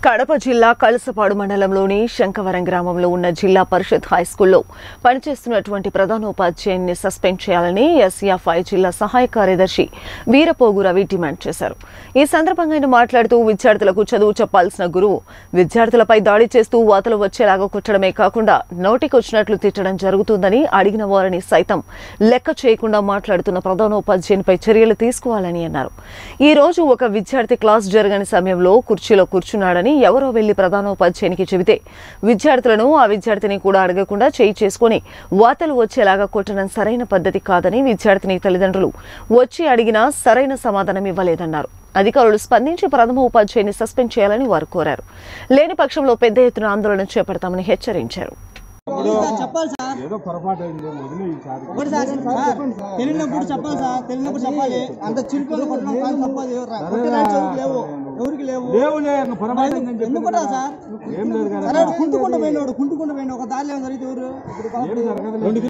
కడప జిల్లా కలసపాడు మండలంలోని శంకవరం గ్రామంలో ఉన్న జిల్లా పరిషత్ హై స్కూల్లో పనిచేస్తున్నటువంటి ప్రధానోపాధ్యాయుని సస్పెండ్ చేయాలని ఎస్ఎఫ్ఐ జిల్లా సహాయ కార్యదర్శి వీరపోగు రవి డిమాండ్ చేశారు ఈ సందర్భంగా ఆయన మాట్లాడుతూ విద్యార్థులకు చదువు చెప్పాల్సిన గురువు విద్యార్థులపై దాడి చేస్తూ వాతలు వచ్చేలాగా కొట్టడమే కాకుండా నోటికొచ్చినట్లు తిట్టడం జరుగుతుందని అడిగిన వారిని సైతం లెక్క చేయకుండా మాట్లాడుతున్న ప్రధానోపాధ్యాయునిపై చర్యలు తీసుకోవాలని అన్నారు ఈ రోజు ఒక విద్యార్థి క్లాస్ జరగని సమయంలో కుర్చీలో కూర్చున్నాడని ఎవరో వెళ్లి ప్రధానోపాధ్యాయునికి చెబితే విద్యార్థులను ఆ విద్యార్థిని కూడా అడగకుండా చేయి చేసుకుని వాతలు వచ్చేలాగా కొట్టడం సరైన పద్ధతి కాదని విద్యార్థిని తల్లిదండ్రులు వచ్చి అడిగినా సరైన సమాధానం ఇవ్వలేదన్నారు అధికారులు స్పందించి ప్రథమ ఉపాధ్యాయుని సస్పెండ్ చేయాలని వారు కోరారు లేని పక్షంలో పెద్ద ఎత్తున ఆందోళన చేపడతామని హెచ్చరించారు సార్ చెప్పాలి సార్ ఏదో పొరపాటు అయింది మొదలు ఈసారి ఒకటి సార్ సార్ తెలియనప్పుడు చెప్పాలి సార్ తెలియనప్పుడు చెప్పాలి అంత చిరుపల్లి కొట్టడం కాదు తప్పదు కొట్టిన ఎవరికి లేవు ఎవరికి లేవు లేవులే ఇంకా పొరపాటు అయిందని చెప్పి ఎందుకు కొట్టాలి సార్ ఏం లేదు కదా సరే కుంటుకుంటూ పోయినాడు కుంటుకుంటూ పోయిన ఒక దారిలో ఏం జరిగితే ఎవరు ఏం జరగదు